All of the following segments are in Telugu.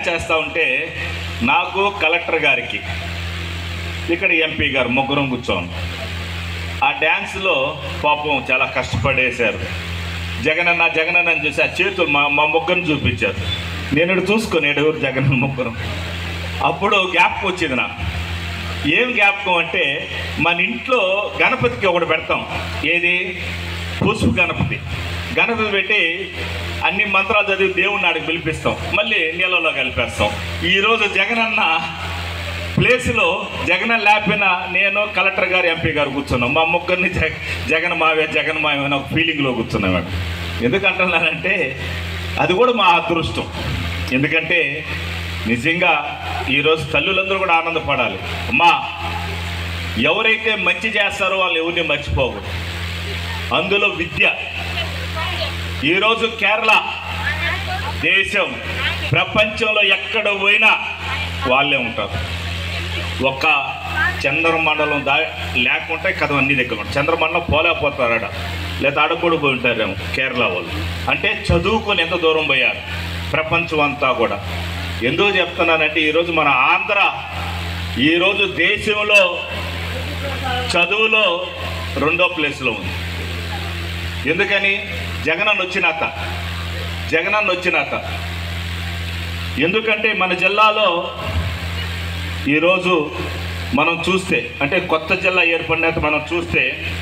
డ్యాన్స్ చేస్తూ ఉంటే నాకు కలెక్టర్ గారికి ఇక్కడ ఎంపీ గారు ముగ్గురం కూర్చోను ఆ డ్యాన్స్లో పాపం చాలా కష్టపడేశారు జగనన్న జగనన్న అని చూసి ఆ చేతులు మా మా ముగ్గురిని చూపించారు నేను ఇటు చూసుకొని ఎవరు జగన్ ముగ్గురు అప్పుడు జ్ఞాపకం వచ్చింది నాకు ఏం జ్ఞాపకం అంటే మన ఇంట్లో గణపతికి ఒకటి పెడతాం ఏది పసుపు గణపతి గణపతి పెట్టి అన్ని మంత్రాలు చదివి దేవుడిని ఆడికి పిలిపిస్తాం మళ్ళీ నీళ్ళలో కలిపేస్తాం ఈరోజు జగనన్న ప్లేస్లో జగన్ లేకపోయినా నేను కలెక్టర్ గారు ఎంపీ గారు కూర్చున్నాం మా ముగ్గురిని జగ జగన్ మావే జగన్ మావే అని ఒక ఫీలింగ్లో కూర్చున్నాం మేము ఎందుకంటున్నానంటే అది కూడా మా అదృష్టం ఎందుకంటే నిజంగా ఈరోజు తల్లులందరూ కూడా ఆనందపడాలి అమ్మా ఎవరైతే మంచి చేస్తారో వాళ్ళు ఎవరిని మర్చిపోకూడదు అందులో విద్య ఈరోజు కేరళ దేశం ప్రపంచంలో ఎక్కడ పోయినా వాళ్ళే ఉంటారు ఒక్క చంద్రమండలం దా లేకుంటే కథ అన్ని దగ్గర ఉంటాయి చంద్రమండలం పోలేకపోతారట లేదా ఆడకూడ పోయి ఉంటారేమో కేరళ వాళ్ళు అంటే చదువుకొని ఎంత దూరం పోయారు ప్రపంచం అంతా కూడా ఎందుకు చెప్తున్నానంటే ఈరోజు మన ఆంధ్ర ఈరోజు దేశంలో చదువులో రెండో ప్లేస్లో ఉంది ఎందుకని జగనన్న వచ్చినాక జగనన్న వచ్చినాక ఎందుకంటే మన జిల్లాలో ఈరోజు మనం చూస్తే అంటే కొత్త జిల్లా ఏర్పడినాక మనం చూస్తే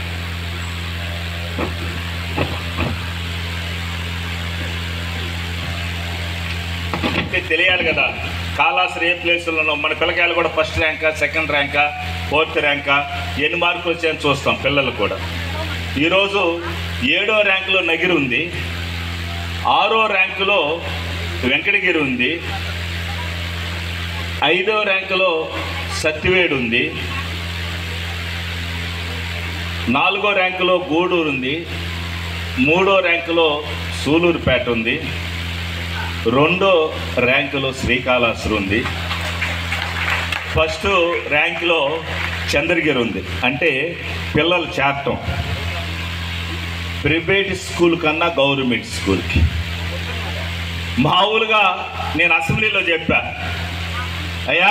అంటే తెలియాలి కదా కాలాశ్రీ ఏ ప్లేసుల్లో మన పిల్లకాయలు కూడా ఫస్ట్ ర్యాంకా సెకండ్ ర్యాంకా ఫోర్త్ ర్యాంకా ఎన్ని మార్కులు వచ్చాయని చూస్తాం పిల్లలు కూడా ఈరోజు ఏడో ర్యాంకులో నగిరి ఉంది ఆరో ర్యాంకులో వెంకటగిరి ఉంది ఐదో ర్యాంకులో సత్యవేడు ఉంది నాలుగో ర్యాంకులో గూడూరు ఉంది మూడో ర్యాంకులో సూలూరుపేట ఉంది రెండో ర్యాంకులో శ్రీకాళహస్తి ఉంది ఫస్ట్ ర్యాంకులో చంద్రగిరి ఉంది అంటే పిల్లలు చేరటం ప్రైవేట్ స్కూల్ కన్నా గవర్నమెంట్ స్కూల్కి మామూలుగా నేను అసెంబ్లీలో చెప్పా అయ్యా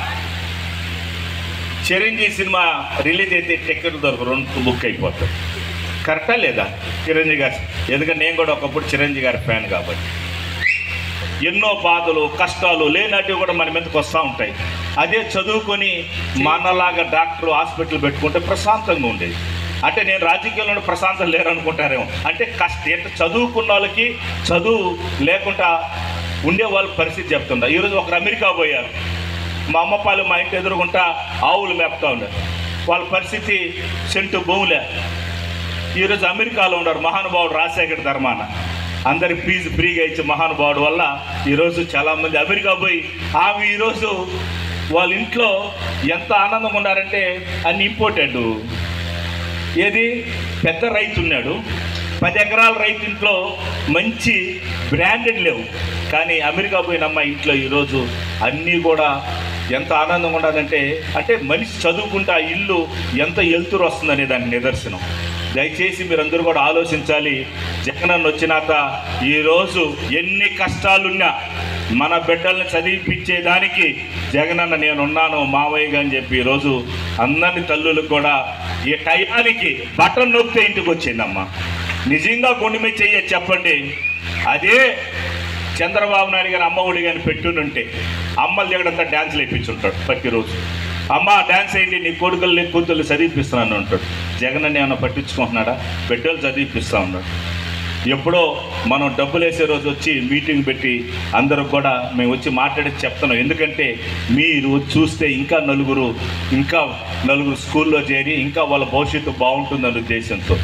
చిరంజీవి సినిమా రిలీజ్ అయితే టికెట్ దొరక రెండు బుక్ అయిపోతాయి కరెక్టా లేదా చిరంజీవి గారు ఎందుకంటే నేను కూడా ఒకప్పుడు చిరంజీవి గారి ఫ్యాన్ కాబట్టి ఎన్నో బాధలు కష్టాలు లేనటివి కూడా మన మీదకి వస్తూ ఉంటాయి అదే చదువుకొని మనలాగా డాక్టర్ హాస్పిటల్ పెట్టుకుంటే ప్రశాంతంగా ఉండేది అంటే నేను రాజకీయంలో ప్రశాంతం లేరనుకుంటారేమో అంటే కష్ట ఎంత చదువుకున్న వాళ్ళకి చదువు లేకుండా ఉండే వాళ్ళ పరిస్థితి చెప్తుందా ఈరోజు ఒకరు అమెరికా పోయారు మా అమ్మపాలు మా ఇంటి ఎదురుగుంటా ఆవులు మేపుతా ఉన్నారు వాళ్ళ పరిస్థితి సెంటు భూములే ఈరోజు అమెరికాలో ఉన్నారు మహానుభావుడు రాజశేఖర ధర్మాన అందరి ఫీజు ఫ్రీగా ఇచ్చే మహానుభావుడు వల్ల ఈరోజు చాలామంది అమెరికా పోయి ఆమె ఈరోజు వాళ్ళ ఇంట్లో ఎంత ఆనందంగా ఉన్నారంటే అన్ని ఇంపార్టెంట్ ఏది పెద్ద రైతు ఉన్నాడు పది ఎకరాల రైతు ఇంట్లో మంచి బ్రాండెడ్ లేవు కానీ అమెరికా పోయిన అమ్మాయి ఇంట్లో ఈరోజు అన్నీ కూడా ఎంత ఆనందంగా ఉండదంటే అంటే మనిషి చదువుకుంటే ఆ ఇల్లు ఎంత ఎలుతురు వస్తుందనే దానికి నిదర్శనం దయచేసి మీరందరూ కూడా ఆలోచించాలి జగనన్న వచ్చినాక ఈరోజు ఎన్ని కష్టాలున్నా మన బిడ్డల్ని చదివిపించేదానికి జగనన్న నేనున్నాను మావయ్య అని చెప్పి ఈరోజు అందరి తల్లులకు కూడా ఈ టయానికి బటన్ నొక్కితే ఇంటికి వచ్చిందమ్మా నిజంగా గుండె మీద చెయ్య చెప్పండి అదే చంద్రబాబు నాయుడు గారు అమ్మ ఒడి కానీ పెట్టునుంటే అమ్మల దగ్గరంతా డ్యాన్స్లు వేయించుంటాడు ప్రతిరోజు అమ్మ డ్యాన్స్ అయ్యింది నీ కొడుకులు నీ కూతుర్లు చదివిపిస్తున్నాను అంటాడు జగన్ అని ఏమైనా పట్టించుకుంటున్నాడా బిడ్డలు చదివిపిస్తా ఉన్నాడు ఎప్పుడో మనం డబ్బులు వేసే రోజు వచ్చి మీటింగ్ పెట్టి అందరూ కూడా మేము వచ్చి మాట్లాడి చెప్తున్నాం ఎందుకంటే మీరు చూస్తే ఇంకా నలుగురు ఇంకా నలుగురు స్కూల్లో చేరి ఇంకా వాళ్ళ భవిష్యత్తు బాగుంటుందనే ఉద్దేశంతో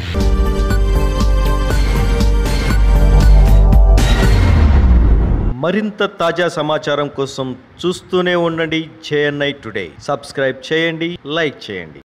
మరింత తాజా సమాచారం కోసం చూస్తూనే ఉండండి జేఎన్ఐ టుడే సబ్స్క్రైబ్ చేయండి లైక్ చేయండి